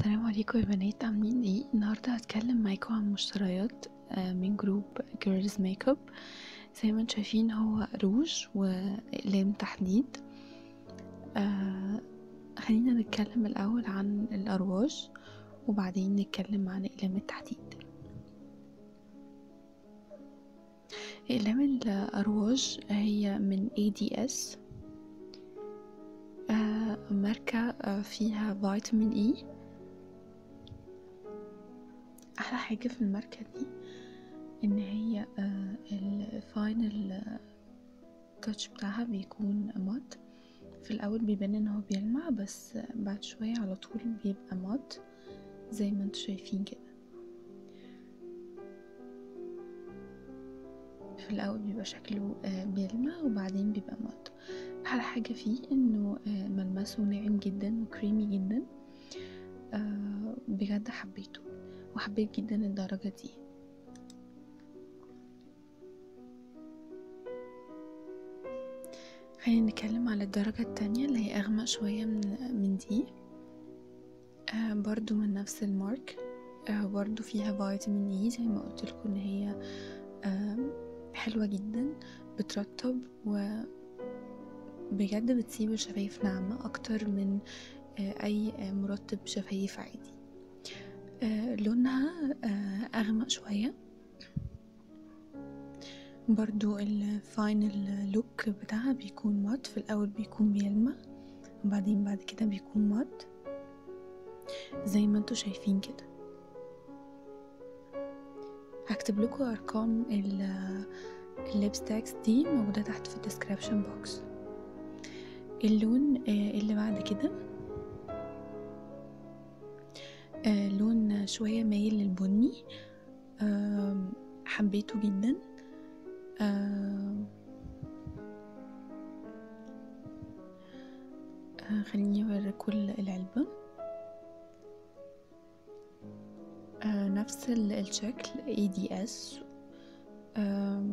السلام عليكم يا بنات عاملين ايه النهارده هتكلم معاكم عن مشتريات آه، من جروب جيرلز ميك اب زي ما انتم شايفين هو روج واقلام تحديد آه خلينا نتكلم الاول عن الارواج وبعدين نتكلم عن اقلام التحديد اقلام الارواج هي من ADS آه ماركة آه، فيها فيتامين اي احلى حاجه في الماركه دي ان هي الفاينل تاتش بتاعها بيكون مات في الاول بيبان ان هو بيلمع بس بعد شويه على طول بيبقى مات زي ما انتوا شايفين كده في الاول بيبقى شكله آه، بيلمع وبعدين بيبقى مات احلى حاجه فيه انه آه، ملمسه ناعم جدا وكريمي جدا آه، بجد حبيته وحبيت جدا الدرجة دي خلينا نتكلم على الدرجة التانية اللي هي أغمق شوية من, من دي آه برضو من نفس المارك آه برضو فيها فيتامين اي زي ما قلت لكم ان هي آه حلوة جدا بترطب و بجد بتسيب الشفايف ناعمة أكتر من آه أي آه، مرطب شفايف عادي آه، لونها آه، أغمق شوية برضو الفاينل لوك بتاعها بيكون مات في الأول بيكون بيلمع وبعدين بعد كده بيكون مات زي ما انتوا شايفين كده هكتب لكم أرقام الليبستاكس دي موجودة تحت في الديسكريبشن بوكس اللون آه، اللي بعد كده آه لون شوية مايل للبني آه حبيته جدا آه آه خليني اوريكم العلبة آه نفس ال- الشكل ADS آه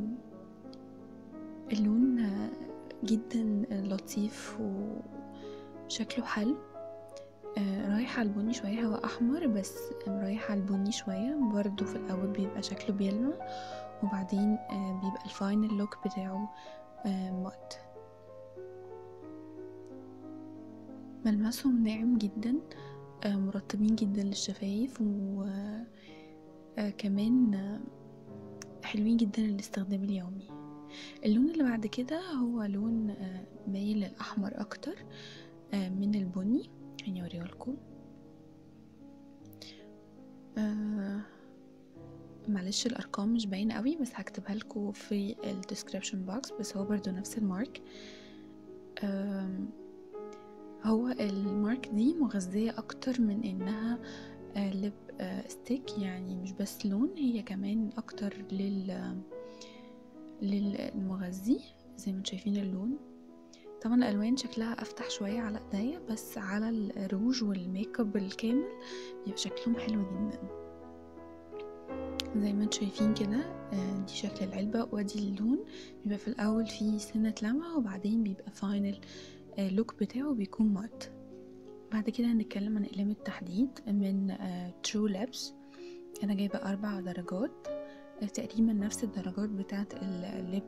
اللون آه، جدا لطيف وشكله حلو آه، رايح على البني شوية هو أحمر بس رايح على البني شوية برضو في الأول بيبقى شكله بيلمع وبعدين آه، بيبقى الفاينل لوك بتاعه آه، مات ملمسهم ناعم جدا آه، مرطبين جدا للشفايف وكمان حلوين جدا للاستخدام اليومي اللون اللي بعد كده هو لون آه، مايل للأحمر أكتر آه، من البني خليني اوريه لكم آه معلش الارقام مش باينه قوي بس هكتبها لكم في الديسكريبشن بوكس بس هو برضو نفس المارك آم، هو المارك دي مغذية أكتر من إنها آه، لب آه، ستيك يعني مش بس لون هي كمان أكتر لل للمغذي زي ما انتم شايفين اللون طبعا الالوان شكلها افتح شويه على ايديا بس على الروج والميك اب الكامل بيبقى شكلهم حلو جدا زي ما انتم شايفين كده آه، دي شكل العلبه وادي اللون بيبقى في الاول فيه سنه لمعه وبعدين بيبقى فاينل لوك بتاعه بيكون مات بعد كده هنتكلم عن اقلام التحديد من ترو لابس انا جايبه اربع درجات آه، تقريبا نفس الدرجات بتاعت الليب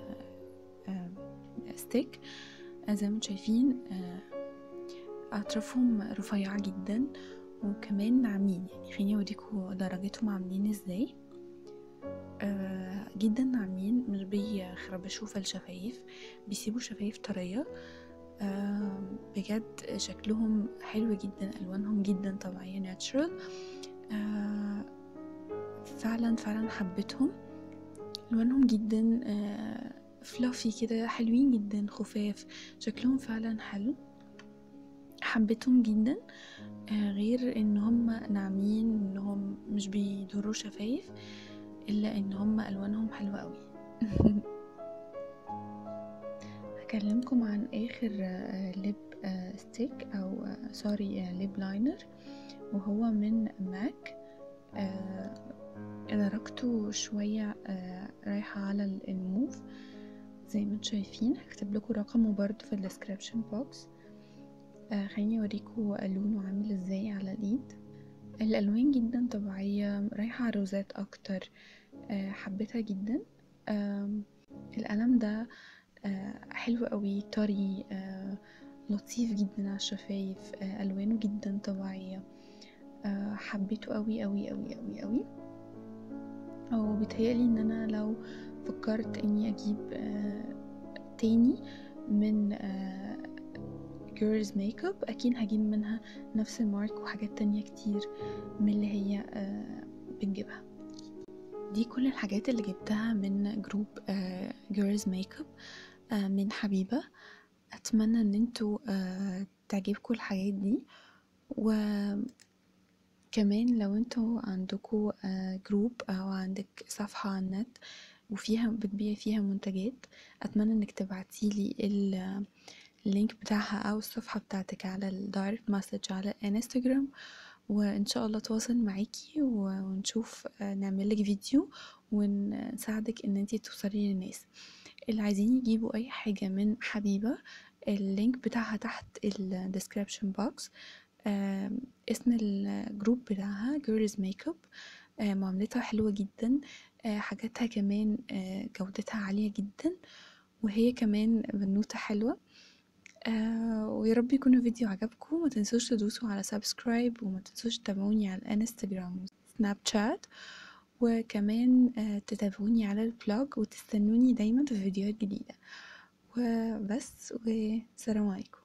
ستيك آه، زي ما انتم شايفين آه، اطرافهم رفيعة جدا وكمان ناعمين يعني خليني اوريكم درجتهم عاملين ازاي آه، جدا ناعمين مش بيخربشوا في الشفايف بيسيبوا شفايف طرية آه، بجد شكلهم حلو جدا الوانهم جدا طبيعية ناتشرال فعلا فعلا حبيتهم الوانهم جدا فلافي كده حلوين جدا خفاف شكلهم فعلا حلو حبيتهم جدا آه، غير ان هم ناعمين انهم مش بيضروا شفايف الا ان هم الوانهم حلوة قوي هكلمكم عن اخر ليب ستيك او سوري ليب لاينر وهو من ماك آه، درجته شوية آه، رايحة على الموف زي ما انتم شايفين هكتب لكم رقمه برضو في الديسكريبشن بوكس آه خليني اوريكم لونه عامل ازاي على الايد الألوان جدا طبيعية رايحة على الروزات أكتر حبيتها جدا القلم ده حلو أوي طري لطيف جدا على الشفايف ألوانه جدا طبيعية حبيته أوي أوي أوي أوي أوي وبيتهيألي إن أنا لو فكرت إني أجيب تاني من جيرلز ميك اب اكيد هجيب منها نفس المارك وحاجات تانية كتير من اللي هي بنجيبها دي كل الحاجات اللي جبتها من جروب جيرلز ميك اب من حبيبة اتمنى ان انتوا تعجبكم الحاجات دي و كمان لو انتوا عندكوا جروب او عندك صفحة على النت وفيها بتبيع فيها منتجات اتمنى انك تبعتيلي اللينك بتاعها او الصفحة بتاعتك على الدايركت مسج على انستجرام وان شاء الله اتواصل معاكي ونشوف نعملك فيديو ونساعدك ان انتي توصلي للناس اللي عايزين يجيبوا اي حاجة من حبيبة اللينك بتاعها تحت الديسكريبشن بوكس اسم الجروب بتاعها girls makeup معاملتها حلوة جدا حاجاتها كمان جودتها عالية جدا وهي كمان بنوتة حلوة ويا رب يكون الفيديو عجبكم ما تنسوش تدوسوا على سبسكرايب وما تنسوش تتابعوني على الانستجرام وسناب شات وكمان تتابعوني على البلوج وتستنوني دايما في فيديوهات جديدة وبس والسلام عليكم